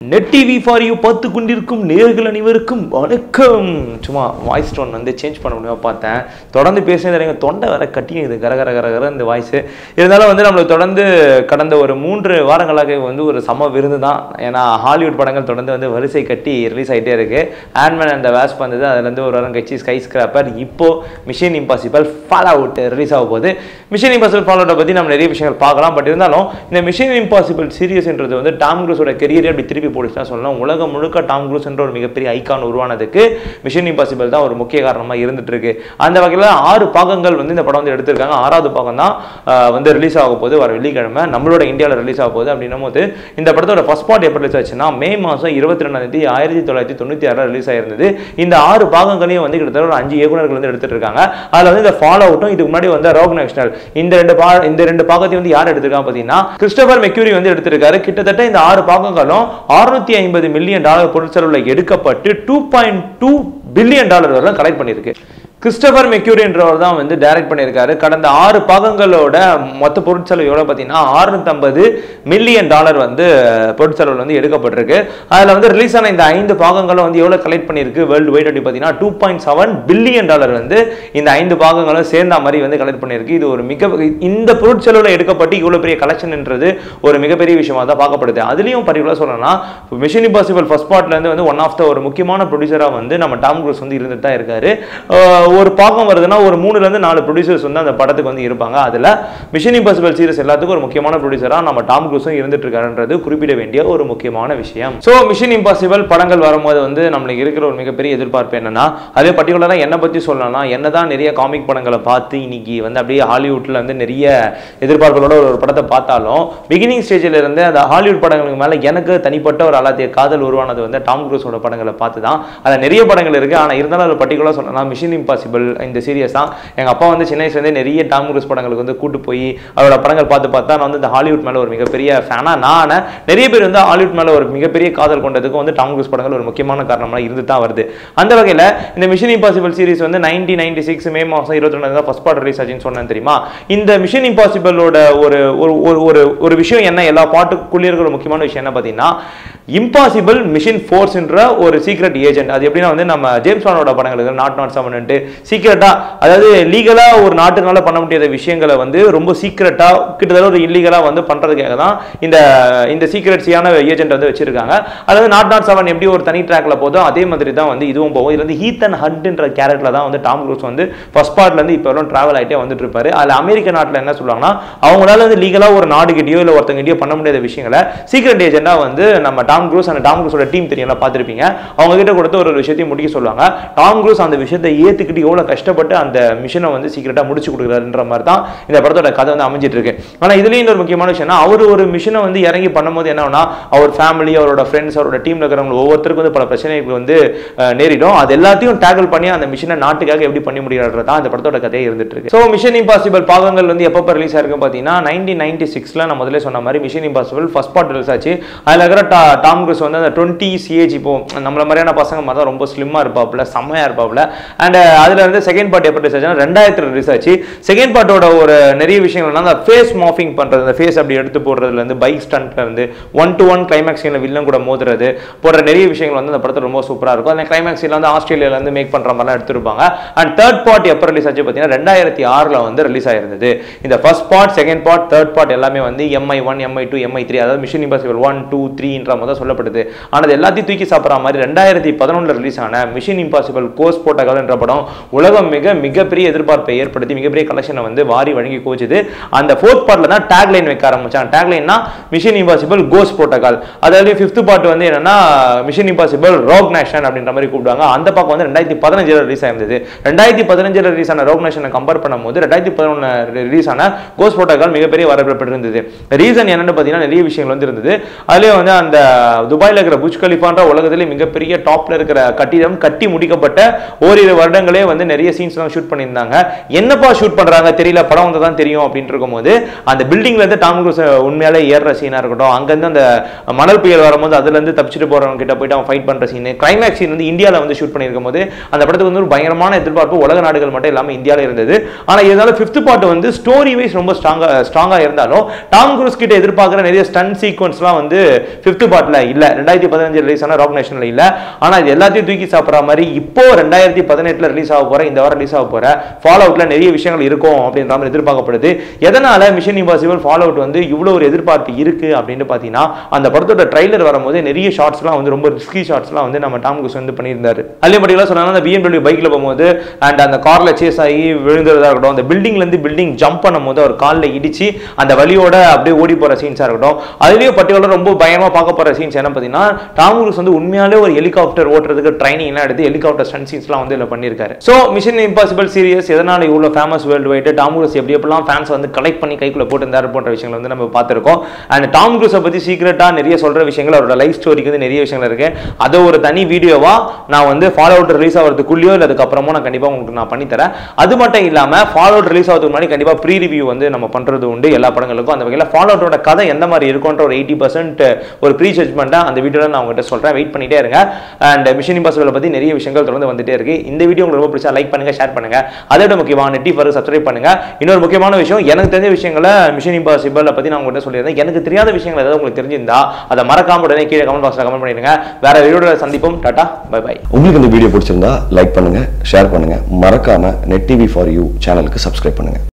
net TV for you பார்த்து கொண்டிருக்கும் நேர்கள் அனைவருக்கும் வணக்கம் சும்மா வாய்ஸ் டோன் வந்து சேஞ்ச் பண்ண முடியுமா பார்த்தேன் தொடர்ந்து பேசினது எனக்கு தொண்டை வர கட்டியும் இது கர கர கர கர இந்த வாய்ஸ் இருந்தாலும் வந்து நம்மளுக்கு தொடர்ந்து கடந்த ஒரு மூன்று வாரங்களாக வந்து ஒரு சம விருந்து தான் ஏன்னா ஹாலிவுட் படங்கள் தொடர்ந்து வந்து வரிசை கட்டி ரிலீஸ் ஆகிட்டே இருக்கு ஆண்ட்மேன் அண்ட் வேஸ்ப் வந்தது அதுலேருந்து ஒரு வாரம் கட்சி ஸ்கை ஸ்கிராப்பர் இப்போ Mission Impossible Fallout release ஆக போகுது மிஷன் இம்பாசிபிள் ஃபால் அவுட்டை பற்றி நம்ம நிறைய விஷயங்கள் பார்க்கலாம் பட் இருந்தாலும் இந்த மிஷன் இம்பாசிபிள் சீரியஸ்ன்றது வந்து டாம் க்ரூஸோட கெரியரே அப்படி திருப்பி போட்டுச்சுன்னா சொல்லலாம் உலகம் முழுக்க டாம் க்ரூஸ் என்ற ஒரு மிகப்பெரிய ஐகான் உருவானதுக்கு மிஷன் இம்பாசிபிள் தான் ஒரு முக்கிய காரணமாக இருந்துட்டு இருக்கு அந்த வகையில் ஆறு பாகங்கள் வந்து இந்த படம் வந்து எடுத்திருக்காங்க ஆறாவது பாகம் தான் ஆஹ், வந்து ரிலீஸ் ஆக போகுது வர வெள்ளிக்கிழமை நம்மளோட இந்தியாவில் ரிலீஸ் ஆக போகுது அப்படின்னும் போது இந்த படத்தோட ஃபர்ஸ்ட் பார்ட் எப்போ ரிலீஸ் ஆச்சுன்னா மே மாதம் இருபத்தி ரெண்டாம் தேதி ஆயிரத்தி தொள்ளாயிரத்தி தொண்ணூற்றி ஆறில் ரிலீஸ் ஆயிருந்தது இந்த ஆறு பாகங்களையும் வந்து கிட்டத்தட்ட ஒரு அஞ்சு இயக்குனர்கள் வந்து எடுத்துட்டு இருக்காங்க அதில் வந்து இந்த ஃபாலோ அவுட்டும் இதுக்கு முன்னாடி வந்து ரோக் நேஷனல் இந்த ரெண்டு பா இந்த ரெண்டு பாகத்தையும் வந்து யார் எடுத்திருக்காங்க பார்த்தீங்கன்னா கிறிஸ்டோபர் மெக்யூரி வந்து எடுத்திருக்காரு கிட்டத்தட்ட இந்த ஆறு பாகங்களும் அறுநூத்தி ஐம்பது மில்லியன் டாலர் பொருட்செலவில் எடுக்கப்பட்டு two point two billion dollar வரை கலெக்ட் பண்ணியிருக்கு கிறிஸ்டபர் மெக்யூரின்றவர் தான் வந்து டைரக்ட் பண்ணியிருக்காரு கடந்த ஆறு பாகங்களோட மொத்த பொருட்செலவு எவ்வளோ பார்த்தீங்கன்னா அறுநூத்தம்பது மில்லியன் டாலர் வந்து பொருட்செலவில் வந்து எடுக்கப்பட்டிருக்கு அதில் வந்து ரிலீஸ் ஆன இந்த ஐந்து பாகங்களும் வந்து எவ்வளோ கலெக்ட் பண்ணியிருக்கு வேர்ல்டு வைட் அப்படி பார்த்தீங்கன்னா two point seven billion dollar வந்து இந்த ஐந்து பாகங்களும் சேர்ந்த மாதிரி வந்து கலெக்ட் பண்ணியிருக்கு இது ஒரு மிக இந்த பொருட்செலவில் எடுக்கப்பட்டு இவ்வளோ பெரிய கலெக்ஷன்ன்றது ஒரு மிகப்பெரிய விஷயமா தான் பார்க்கப்படுது அதுலேயும் பர்டிகுலர் சொல்லணும்னா மிஷன் இம்பாசிபிள் ஃபர்ஸ்ட் பார்ட்லேருந்து வந்து ஒன் ஆஃப் த ஒரு முக்கியமான ப்ரொடியூசராக வந்து நம்ம டாம் க்ரூஸ் வந்து இருந்துட்டு தான் இருக்காரு ஆஹ் ஒரு பாகம் வருதுன்னா ஒரு மூணுலேருந்து நாலு ப்ரொடியூசர்ஸ் வந்து அந்த படத்துக்கு வந்து இருப்பாங்க அதில் மிஷன் இம்பாசிபிள் சீரிஸ் எல்லாத்துக்கும் ஒரு முக்கியமான ப்ரொடியூசராக நம்ம டாம் க்ரூஸும் இருந்துட்டு இருக்காருன்றது குறிப்பிட வேண்டிய ஒரு முக்கியமான விஷயம் ஸோ மிஷன் இம்பாசிபிள் படங்கள் வரும்போது வந்து நம்மளுக்கு இருக்கிற ஒரு மிகப்பெரிய எதிர்பார்ப்பு என்னன்னா அதே பர்டிகுலராக என்னை பற்றி சொல்லணும்னா என்னதான் நிறைய காமிக் படங்களை பார்த்து இன்னைக்கு வந்து அப்படியே ஹாலிவுட்ல வந்து நிறைய எதிர்பார்ப்புகளோட ஒரு படத்தை பார்த்தாலும் பிகினிங் ஸ்டேஜில் இருந்து அந்த ஹாலிவுட் படங்களுக்கு மேலே எனக்கு தனிப்பட்ட ஒரு அலாத்திய காதல் உருவானது வந்து டாம் க்ரூஸோட படங்களை பார்த்து தான் அதில் நிறைய படங்கள் இருக்குது ஆனால் இருந்தாலும் அது பர்டிகுலராக சொல்லலாம் மிஷன் இம்பாசிபிள் இந்த சீரியஸ் தான் எங்கள் அப்பா வந்து சின்ன வயசுலேருந்தே நிறைய டாம் க்ரூஸ் படங்களுக்கு வந்து கூட்டு போய் அவரோட படங்கள் பார்த்து பார்த்தா நான் வந்து இந்த ஹாலிவுட் மேலே ஒரு மிகப்பெரிய ஃபேனாக நான் நிறைய பேர் வந்து ஹாலிவுட் மேலே ஒரு மிகப்பெரிய காதல் கொண்டதுக்கும் வந்து டாம் க்ரூஸ் படங்கள் ஒரு முக்கியமான காரணமாக இருந்து தான் வருது அந்த வகையில் இந்த மிஷன் இம்பாசிபிள் சீரிஸ் வந்து நைன்டீன் நைன்டி சிக்ஸ் மே மாதம் இருபத்தி ரெண்டு தான் ஃபஸ்ட் பார்ட் ரிலீஸ் ஆச்சுன்னு சொன்னேன் தெரியுமா இந்த மிஷன் இம்பாசிபிளோட ஒரு ஒரு ஒரு ஒரு ஒரு விஷயம் என்ன எல்லா பாட்டுக்குள்ளே இருக்கிற ஒரு முக்கியமான விஷயம் என்ன பார்த்தீங்கன்னா இம்பாசிபிள் மிஷின் ஃபோர்ஸ்ன்ற ஒரு சீக்ரெட் ஏஜென்ட் அது எப்படின்னா வந்து நம்ம ஜேம்ஸ் பானோட படங்களுக்கு நாட் நாட் செவன்ட்டு சீக்ரெட்டாக அதாவது லீகலாக ஒரு நாட்டுனால பண்ண முடியாத விஷயங்களை வந்து ரொம்ப சீக்ரெட்டாக கிட்டத்தட்ட ஒரு இல்லீகலாக வந்து பண்ணுறதுக்காக தான் இந்த இந்த சீக்ரெட்ஸியான ஏஜென்ட் வந்து வச்சிருக்காங்க அதாவது நாட் நாட் செவன் எப்படி ஒரு தனி ட்ராக்ல போதோ அதே மாதிரி தான் வந்து இதுவும் போகும் இது வந்து ஹீத் அண்ட் ஹண்ட்ன்ற கேரக்டரில் தான் வந்து டாம் க்ரூஸ் வந்து ஃபர்ஸ்ட் பார்ட்லேருந்து இப்போ வரும் ட்ராவல் ஆகிட்டே வந்துட்டு இருப்பாரு அதில் அமெரிக்க நாட்டில் என்ன சொல்லுவாங்கன்னா அவங்களால வந்து லீகலாக ஒரு நாடுகிட்டயோ இல்லை ஒருத்தங்கிட்டயோ பண்ண முடியாத விஷயங்களை சீக்ரெட் ஏஜென்ட்டாக வந்து நம்ம டாம் க்ரூஸ் அந்த டாம் க்ரூஸோட டீம் தெரியல பார்த்துருப்பீங்க அவங்க கிட்ட கொடுத்து ஒரு விஷயத்தையும் முடிக்க சொல்லுவாங்க டாம் க்ரூஸ் அந்த விஷயத்தை ஏற்றுக்கிட்டு எவ்வளோ கஷ்டப்பட்டு அந்த மிஷனை வந்து சீக்கிரட்டாக முடிச்சு கொடுக்குறாருன்ற மாதிரி தான் இந்த படத்தோட கதை வந்து அமைஞ்சிட்டு இருக்கு ஆனால் இதுலேயும் இன்னொரு முக்கியமான விஷயம்னா அவர் ஒரு மிஷனை வந்து இறங்கி பண்ணும்போது என்னன்னா அவர் ஃபேமிலி அவரோட ஃப்ரெண்ட்ஸ் அவரோட டீமில் இருக்கிறவங்க ஒவ்வொருத்தருக்கும் வந்து பல பிரச்சனைகள் வந்து அஹ், நேரிடும் அது எல்லாத்தையும் டேக்கிள் பண்ணி அந்த மிஷனை நாட்டுக்காக எப்படி பண்ணி முடியாது தான் அந்த படத்தோட கதையே இருந்துட்டு இருக்கு ஸோ மிஷன் இம்பாசிபிள் பாகங்கள் வந்து எப்போ ரிலீஸ் ஆயிருக்கு பார்த்தீங்கன்னா நைன்டீன் நைன்டி சிக்ஸில் நான் முதல்ல சொன்ன மாதிரி Mission Impossible first part release ஆச்சு அதில் இருக்கிற டா டாம் க்ரூஸ் வந்து அந்த டுவெண்ட்டி சிஏஜ் இப்போ நம்மள மாதிரியான பசங்க மாதிரி தான் ரொம்ப ஸ்லிம்மாக இருப்பாப்புல செம்மையாக இருப்பாப்புல அண்ட் அதில் வந்து செகண்ட் பார்ட் எப்போ ரிலீஸ் ஆச்சுன்னா ரெண்டாயிரத்தில் ரிலீஸ் ஆச்சு செகண்ட் பார்ட்டோட ஒரு நிறைய விஷயங்கள்னா அந்த ஃபேஸ் மாஃபிங் பண்ணுறது அந்த ஃபேஸ் அப்படி எடுத்து போடுறதுலேருந்து பைக் ஸ்டண்ட்லேருந்து ஒன் டு ஒன் கிளைமேக்ஸ் சீனில் வில்லன் கூட மோதுறது போன்ற நிறைய விஷயங்கள் வந்து அந்த படத்தில் ரொம்ப சூப்பராக இருக்கும் அந்த கிளைமேக்ஸ் சீனில் வந்து ஆஸ்திரேலியாவிலேருந்து மேக் பண்ணுற மாதிரிலாம் எடுத்திருப்பாங்க அண்ட் தேர்ட் பார்ட் எப்போ ரிலீஸ் ஆச்சு பார்த்தீங்கன்னா ரெண்டாயிரத்தி ஆறில் வந்து ரிலீஸ் ஆயிருந்தது இந்த first part second part third part எல்லாமே வந்து MI one MI two MI three அதாவது மிஷன் இம்பாசிபிள் ஒன் டூ த்ரீன்ற மாதிரி தான் சொல்லப்படுது ஆனால் அது எல்லாத்தையும் தூக்கி சாப்பிட்ற மாதிரி ரெண்டாயிரத்தி பதினொன்றில் ரிலீஸ் ஆன மிஷன் இம்பாசிபிள் கோர்ஸ் போட்டகால் என்ற படம் உலகம் மிக மிகப்பெரிய எதிர்பார்ப்பை ஏற்படுத்தி மிகப்பெரிய கலெக்ஷனை வந்து வாரி வழங்கி கோச்சுது அந்த ஃபோர்த் பார்ட்ல தான் டேக்லைன் வைக்க ஆரம்பிச்சாங்க டேக்லைன்னா மிஷன் இம்பாசிபிள் கோஸ் போட்டகால் அதாவது ஃபிஃப்த் பார்ட் வந்து என்னன்னா மிஷன் இம்பாசிபிள் ரோக் நேஷன் அப்படின்ற மாதிரி கூப்பிடுவாங்க அந்த பக்கம் வந்து ரெண்டாயிரத்தி பதினஞ்சில் ரிலீஸ் ஆயிருந்தது ரெண்டாயிரத்தி பதினஞ்சில் ரிலீஸ் ஆன ரோக் நேஷனை கம்பேர் பண்ணும்போது ரெண்டாயிரத்தி பதினொன்று ரிலீஸ் ஆன கோஸ் போட்டகால் மிகப்பெரிய வரவேற்பு இருந்தது ரீசன் என்னன்னு பார்த்தீங்கன்னா நிறைய விஷயங்கள் வந்து இருந்தது அதுலேயே வந்து அந்த துபாயில் இருக்கிற புஜ் கலிஃபான்ற உலகத்திலே மிகப்பெரிய டாப்ல இருக்கிற கட்டிடம் கட்டி முடிக்கப்பட்ட ஓரிரு வருடங்களே வந்து நிறைய சீன்ஸ்லாம் ஷூட் பண்ணியிருந்தாங்க என்னப்பா ஷூட் பண்றாங்க தெரியல படம் வந்து தான் தெரியும் அப்படின்னு இருக்கும்போது அந்த பில்டிங்ல இருந்து டாம் க்ரூஸ் உண்மையாலே ஏறுற சீனா இருக்கட்டும் அங்கேருந்து அந்த மணல் புயல் வரும்போது அதுல இருந்து தப்பிச்சுட்டு போறவங்க கிட்ட போயிட்டு அவன் ஃபைட் பண்ற சீன் கிளைமேக்ஸ் சீன் வந்து இந்தியாவில் வந்து ஷூட் பண்ணியிருக்கும் போது அந்த படத்துக்கு வந்து ஒரு பயங்கரமான எதிர்பார்ப்பு உலக நாடுகள் மட்டும் இல்லாமல் இந்தியாவில் இருந்தது ஆனா இருந்தாலும் ஃபிஃப்த் பார்ட் வந்து ஸ்டோரி வைஸ் ரொம்ப ஸ்ட்ராங்கா ஸ்ட்ராங்கா இருந்தாலும் டாம் க்ரூஸ் கிட்ட எதிர்பார்க்குற நிறைய ஸ்டன் சீக்வன்ஸ்லாம் வந்து ஃபிஃப்த் பார்ட்ல நேஷனில் இல்லை ரெண்டாயிரத்தி பதினஞ்சு ரிலீஸ் ஆன ராக் நேஷனில் இல்லை ஆனால் இது எல்லாத்தையும் தூக்கி சாப்பிட்ற மாதிரி இப்போ ரெண்டாயிரத்தி பதினெட்டில் ரிலீஸ் ஆக போகிற இந்த வாரம் ரிலீஸ் ஆக போகிற ஃபாலோ அவுட்டில் நிறைய விஷயங்கள் இருக்கும் அப்படின்ற மாதிரி எதிர்பார்க்கப்படுது எதனால மிஷன் இம்பாசிபிள் ஃபாலோ அவுட் வந்து இவ்வளோ ஒரு எதிர்பார்ப்பு இருக்கு அப்படின்னு பார்த்தீங்கன்னா அந்த படத்தோட ட்ரைலர் வரும்போது நிறைய ஷார்ட்ஸ்லாம் வந்து ரொம்ப ரிஸ்கி ஷார்ட்ஸ்லாம் வந்து நம்ம டாம் குஸ் வந்து பண்ணியிருந்தாரு அதுலேயும் பர்டிகுலர் சொன்னாங்க அந்த பிஎம்டபிள்யூ பைக்கில் போகும்போது அண்ட் அந்த காரில் சேஸ் ஆகி விழுந்ததா இருக்கட்டும் அந்த பில்டிங்லேருந்து பில்டிங் ஜம்ப் பண்ணும்போது அவர் காலில் இடிச்சு அந்த வலியோட அப்படியே ஓடி போகிற சீன்ஸாக இருக்கட்டும் அதுலேயும் பர்டிகுலர் ரொம்ப பயமாக பார்க்க போகிற சீன்ஸ் என்ன பார்த்தீங்கன்னா டாம் குரூஸ் வந்து உண்மையாலே ஒரு ஹெலிகாப்டர் ஓட்டுறதுக்கு ட்ரைனிங்லாம் எடுத்து ஹெலிகாப்டர் ஸ்டன் சீன்ஸ்லாம் வந்து இதில் பண்ணியிருக்காரு ஸோ மிஷன் இம்பாசிபிள் சீரியஸ் எதனால இவ்வளோ famous world wide Tom Cruise எப்படி எப்படிலாம் ஃபேன்ஸ் வந்து கலெக்ட் பண்ணி கைக்குள்ள போட்டிருந்தாரு போன்ற விஷயங்கள் வந்து நம்ம பார்த்துருக்கோம் அண்ட் டாம் குரூஸை பற்றி சீக்கிரட்டாக நிறைய சொல்கிற விஷயங்கள் அவரோட லைஃப் ஸ்டோரிக்கு வந்து நிறைய விஷயங்கள் இருக்கு அதை ஒரு தனி வீடியோவா நான் வந்து ஃபாலோ அவுட் ரிலீஸ் ஆகிறதுக்குள்ளேயோ இல்லை அதுக்கப்புறமோ நான் கண்டிப்பாக உங்களுக்கு நான் பண்ணித்தரேன் அது மட்டும் இல்லாமல் ஃபாலோ அவுட் ரிலீஸ் ஆகிறதுக்கு முன்னாடி கண்டிப்பாக ப்ரீ ரிவ்யூ வந்து நம்ம பண்ணுறது உண்டு எல்லா படங்களுக்கும் அந்த வகையில் ஃபாலோ அவுட்டோட கதை எந்த மாதிரி இருக்கும்ன்ற ஒரு எயிட்டி பர்சன்ட் ஒரு ப்ரீ ஜட்மெண்ட்டாக அந்த வீடியோவில் நான் உங்கள்கிட்ட சொல்கிறேன் வெயிட் பண்ணிட்டே இருங்க அண்ட் மிஷன் இம்பாசிபிளை பற்றி நிறைய விஷயங்கள் தொடர்ந்து வந்துட்டே இருக்கு இந்த வீடியோ உங்களுக்கு ரொம்ப பிடிச்சா லைக் பண்ணுங்க ஷேர் பண்ணுங்க அதை விட முக்கியமான நெட்டி ஃபார் சப்ஸ்கிரைப் பண்ணுங்க இன்னொரு முக்கியமான விஷயம் எனக்கு தெரிஞ்ச விஷயங்களை மிஷன் இம்பாசிபிளை பற்றி நான் உங்கள்கிட்ட சொல்லியிருந்தேன் எனக்கு தெரியாத விஷயங்கள் ஏதாவது உங்களுக்கு தெரிஞ்சிருந்தா அதை மறக்காம உடனே கீழே கமெண்ட் பாக்ஸில் கமெண்ட் பண்ணிடுங்க வேற வீடியோட சந்திப்போம் டாடா பை பை உங்களுக்கு இந்த வீடியோ பிடிச்சிருந்தா லைக் பண்ணுங்க ஷேர் பண்ணுங்க மறக்காம நெட் டிவி ஃபார் யூ சேனலுக்கு சப்ஸ்கிரைப் பண்ணுங்க